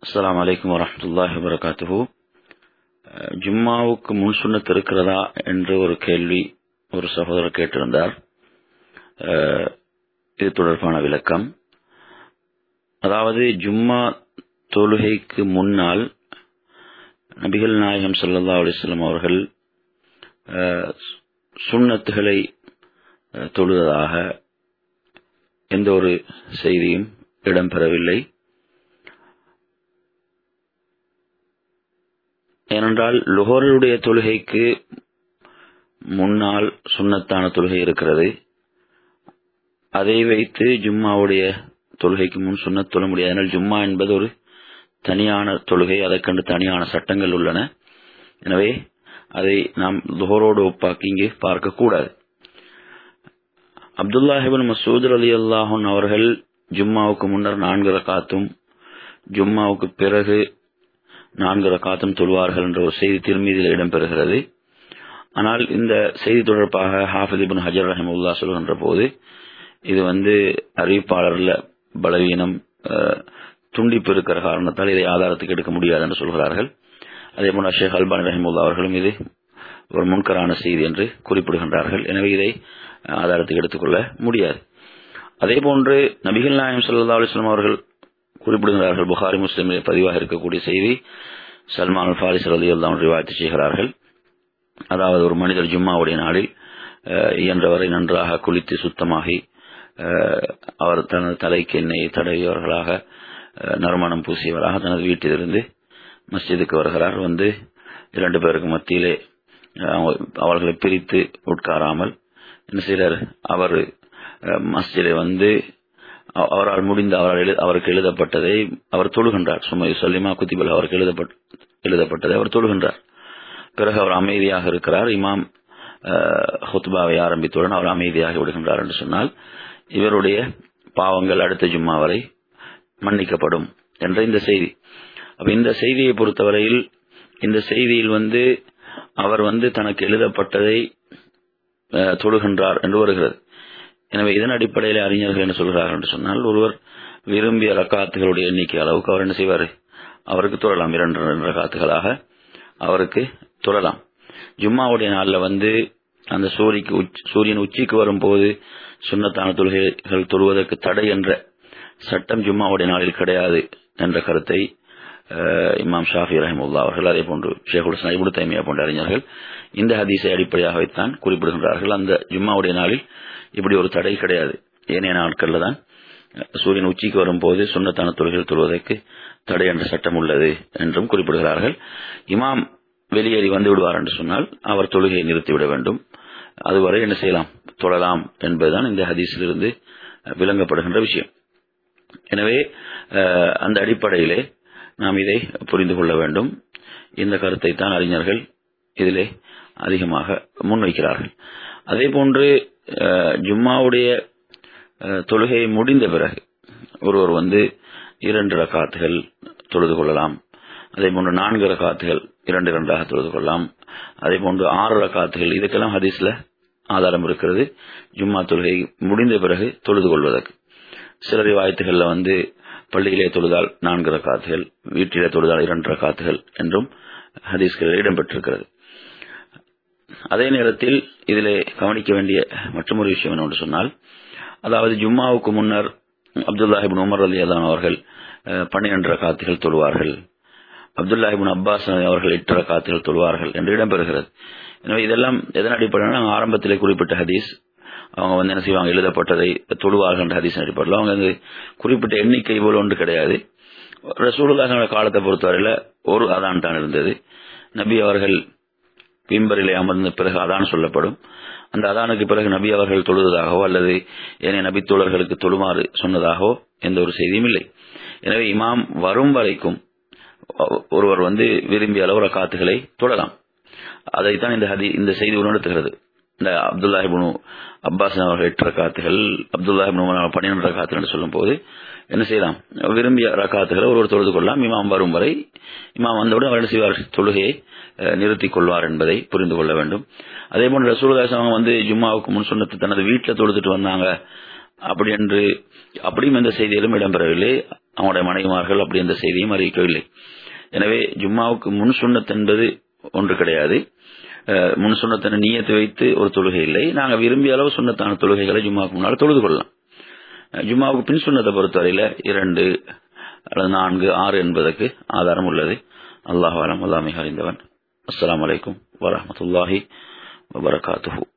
அஸ்ஸலாமு அலைக்கும் வரஹ்மத்துல்லாஹி வபரகாத்துஹு அஹ், ஜும்மாவுக்கு முன் சுன்னத் இருக்கிறதா என்று ஒரு கேள்வி ஒரு சகோதரர் கேட்டிருந்தார் அஹ், இது தொடர்பான விளக்கம் அதாவது ஜும்மா தொழுகைக்கு முன்னால் நபிகள் நாயகம் ஸல்லல்லாஹு அலைஹி வஸல்லம் அவர்கள் அஹ், சுன்னத்துகளை அஹ், தொழுததாக எந்த ஒரு செய்தியும் இடம்பெறவில்லை ஏனென்றால் லுஹருடைய தொழுகைக்கு முன்னால் சுன்னத்தான தொழுகை இருக்கிறது அதை வைத்து ஜும்மாவுடைய தொழுகைக்கு முன் சுன்னத் தொழ முடியாது ஆனால் ஜும்மா என்பது ஒரு தனியான தொழுகை அதற்கென்று தனியான சட்டங்கள் உள்ளன எனவே அதை நாம் லுஹரோடு ஒப்பாக்கி இங்கு பார்க்கக்கூடாது அப்துல்லாஹிபின் மசூத் அலி அல்லாஹன் அவர்கள் ஜும்மாவுக்கு முன்னர் நான்கு ரகாத்தும் ஜும்மாவுக்கு பிறகு நான்கு ரகாத்தும் தொழுவார்கள் என்ற ஒரு செய்தி திருமீதியில் இடம்பெறுகிறது ஆனால் இந்த செய்தி தொடர்பாக ஹாஃபித் இபின் ஹஜர் ரஹமுல்லா சொல்கின்ற போது இது வந்து அறிவிப்பாளர்ல பலவீனம் அஹ், துண்டிப்பு இருக்கிற காரணத்தால் இதை ஆதாரத்துக்கு எடுக்க முடியாது என்று சொல்கிறார்கள் அதே போல ஷேக் அல்பானி ரஹிமுல்லா அவர்களும் இது ஒரு முன்கரான செய்தி என்று குறிப்பிடுகின்றார்கள் எனவே இதை ஆதாரத்துக்கு எடுத்துக்கொள்ள முடியாது அதே போன்று நபிகள் நாயம் சல்லா அலிஸ்லாம் அவர்கள் குறிப்பிடுகிறார்கள் புகாரி முஸ்லிமில் பதிவாக இருக்கக்கூடிய செய்தி சல்மான் அல் ஃபாரிஸ் அலி அல்லாம் ரிவாயத்து செய்கிறார்கள் அதாவது ஒரு மனிதர் ஜும்மாவுடைய நாளில் அஹ், இயன்றவரை நன்றாக குளித்து சுத்தமாகி அஹ், அவர் தனது தலைக்கு எண்ணெயை தடவியவர்களாக அஹ், நறுமணம் பூசியவராக தனது வீட்டிலிருந்து மஸ்ஜிதுக்கு வருகிறார் வந்து இரண்டு பேருக்கு மத்தியிலே அஹ், அவங்க- அவர்களை பிரித்து உட்காராமல் என்ன செய்கிறார் அவர் அஹ், மஸ்ஜிதை வந்து அவ- அவரால் முடிந்த அவரால் எழு அவருக்கு எழுதப்பட்டதை அவர் தொழுகின்றார் சும்மா சொல்லிமா குத்திபல் அவருக்கு எழுதப்பட்ட எழுதப்பட்டதை அவர் தொழுகின்றார் பிறகு அவர் அமைதியாக இருக்கிறார் இமாம் அஹ், ஹுத்பாவை ஆரம்பித்தவுடன் அவர் அமைதியாகி விடுகின்றார் என்று சொன்னால் இவருடைய பாவங்கள் அடுத்த ஜும்மா வரை மன்னிக்கப்படும் என்ற இந்த செய்தி அப்ப இந்த செய்தியை பொறுத்தவரையில் இந்த செய்தியில் வந்து அவர் வந்து தனக்கு எழுதப்பட்டதை அஹ், தொழுகின்றார் என்று வருகிறது எனவே இதன் அடிப்படையில் அறிஞர்கள் என்ன சொல்கிறார்கள் என்று சொன்னால் ஒருவர் விரும்பிய ரக்காத்துகளுடைய எண்ணிக்கை அளவுக்கு அவர் என்ன செய்வார் அவருக்கு தொழலாம் இரண்டு இரண்டு ரக்காத்துகளாக அவருக்கு தொழலாம் ஜும்மாவுடைய நாளில் வந்து அந்த சூரிக்கு உச்- சூரியன் உச்சிக்கு வரும்போது சுன்னத்தான தொழுகைகள் தொழுவதற்கு தடை என்ற சட்டம் ஜும்மாவுடைய நாளில் கிடையாது என்ற கருத்தை அஹ், இமாம் ஷாஃபி ரஹிமுல்லா அவர்கள் அதே போன்று ஷேகுல் ஹசன் இப்னு தைமியா போன்ற அறிஞர்கள் இந்த ஹதீஸை அடிப்படையாக வைத்தான் குறிப்பிடுகின்றார்கள் அந்த ஜும்மாவுடைய நாளில் இப்படி ஒரு தடை கிடையாது ஏனைய நாட்கள்ல தான் அஹ், சூரியன் உச்சிக்கு வரும்போது சுன்னத்தான தொழுகைகள் தொழுவதற்கு தடை என்ற சட்டம் உள்ளது என்றும் குறிப்பிடுகிறார்கள் இமாம் வெளியேறி வந்து விடுவார் என்று சொன்னால் அவர் தொழுகையை நிறுத்திவிட வேண்டும் அதுவரை என்ன செய்யலாம் தொழலாம் என்பதுதான் இந்த ஹதீஸிலிருந்து அஹ், விளங்கப்படுகின்ற விஷயம் எனவே அஹ், அந்த அடிப்படையிலே நாம் இதை புரிந்து கொள்ள வேண்டும் இந்த கருத்தை தான் அறிஞர்கள் இதிலே அதிகமாக முன்வைக்கிறார்கள் அதே போன்று அஹ், ஜும்மாவுடைய அஹ், தொழுகை முடிந்த பிறகு ஒருவர் வந்து இரண்டு ரக்காத்துகள் தொழுது கொள்ளலாம் அதே போன்று நான்கு ரக்காத்துகள் இரண்டு இரண்டாக தொழுது கொள்ளலாம் அதே போன்று ஆறு ரக்காத்துகள் இதுக்கெல்லாம் ஹதீஸ்ல ஆதாரம் இருக்கிறது ஜும்மா தொழுகை முடிந்த பிறகு தொழுது கொள்வதற்கு சில ரிவாயத்துகள்ல வந்து பள்ளியிலே தொழுதால் நான்கு ரக்காத்துகள் வீட்டிலே தொழுதால் இரண்டு ரக்காத்துகள் என்றும் ஹதீஸ்களில் இடம்பெற்றிருக்கிறது அதே நேரத்தில் இதிலே கவனிக்க வேண்டிய மற்றொரு விஷயம் என்னவென்று சொன்னால் அதாவது ஜும்மாவுக்கு முன்னர் அப்துல்லாஹிபின் உமர் அலி அதான் அவர்கள் அஹ், பன்னிரண்டு ரக்காத்துகள் தொழுவார்கள் அப்துல்லாஹிபின் அப்பாஸ் அவர்கள் எட்டு ரக்காத்துகள் தொழுவார்கள் என்று இடம்பெறுகிறது எனவே இதெல்லாம் எதன் அடிப்படையில் நாங்கள் ஆரம்பத்திலே குறிப்பிட்ட ஹதீஸ் அவங்க வந்து என்ன செய்வாங்க எழுதப்பட்டதை தொழுவார்கள் என்ற ஹதீஸ் அடிப்படையில் அவங்க வந்து குறிப்பிட்ட எண்ணிக்கை போல ஒன்று கிடையாது ரசூலுல்லாஹ் காலத்தை பொறுத்தவரையில ஒரு அதான் தான் இருந்தது நபி அவர்கள் பிம்பரிலே அமர்ந்த பிறகு அதான் சொல்லப்படும் அந்த அதானுக்கு பிறகு நபி அவர்கள் தொழுவதாகவோ அல்லது ஏனைய நபி தோழர்களுக்கு தொழுமாறு சொன்னதாகவோ எந்த ஒரு செய்தியும் இல்லை எனவே இமாம் வரும் வரைக்கும் ஒருவர் வந்து விரும்பிய அளவு ரக்காத்துகளை தொழலாம் அதைத்தான் இந்த ஹதி இந்த செய்தி உணர்த்துகிறது இந்த அப்துல்லாஹிபுனு அப்பாஸ் அவர்கள் எட்டு ரக்காத்துகள் அப்துல்லாஹிபுன் உமர் பன்னிரண்டு ரக்காத்துகள் என்று சொல்லும் போது என்ன செய்யலாம் விரும்பிய ரக்காத்துகளை ஒருவர் தொழுது கொள்ளலாம் இமாம் வரும் வரை இமாம் வந்தவுடன் அவர் என்ன செய்வார் தொழுகையை அஹ், நிறுத்திக் கொள்வார் என்பதை புரிந்து கொள்ள வேண்டும் அதே போன்று ரசூலுல்லாஹி அவங்க வந்து ஜும்மாவுக்கு முன் சொன்னது தனது வீட்டில் தொழுதுட்டு வந்தாங்க அப்படி என்று அப்படியும் எந்த செய்தியிலும் இடம்பெறவில்லை அவங்களுடைய மனைவிமார்கள் அப்படி எந்த செய்தியும் அறிவிக்கவில்லை எனவே ஜும்மாவுக்கு முன் சுண்ணத் என்பது ஒன்று கிடையாது அஹ், முன் சுண்ணத்தின நீயத்தை வைத்து ஒரு தொழுகை இல்லை நாங்கள் விரும்பிய அளவு சுண்ணத்தான தொழுகைகளை ஜும்மாவுக்கு முன்னால் தொழுது கொள்ளலாம் அஹ், ஜும்மாவுக்கு பின் சுண்ணத்தை பொறுத்தவரையில இரண்டு அல்லது நான்கு ஆறு என்பதற்கு ஆதாரம் உள்ளது அல்லாஹ் அலம் அல்லாமை அறிந்தவன் அஸ்ஸலாமு அலைக்கும் வரஹ்மத்துல்லாஹி வபரகாத்துஹு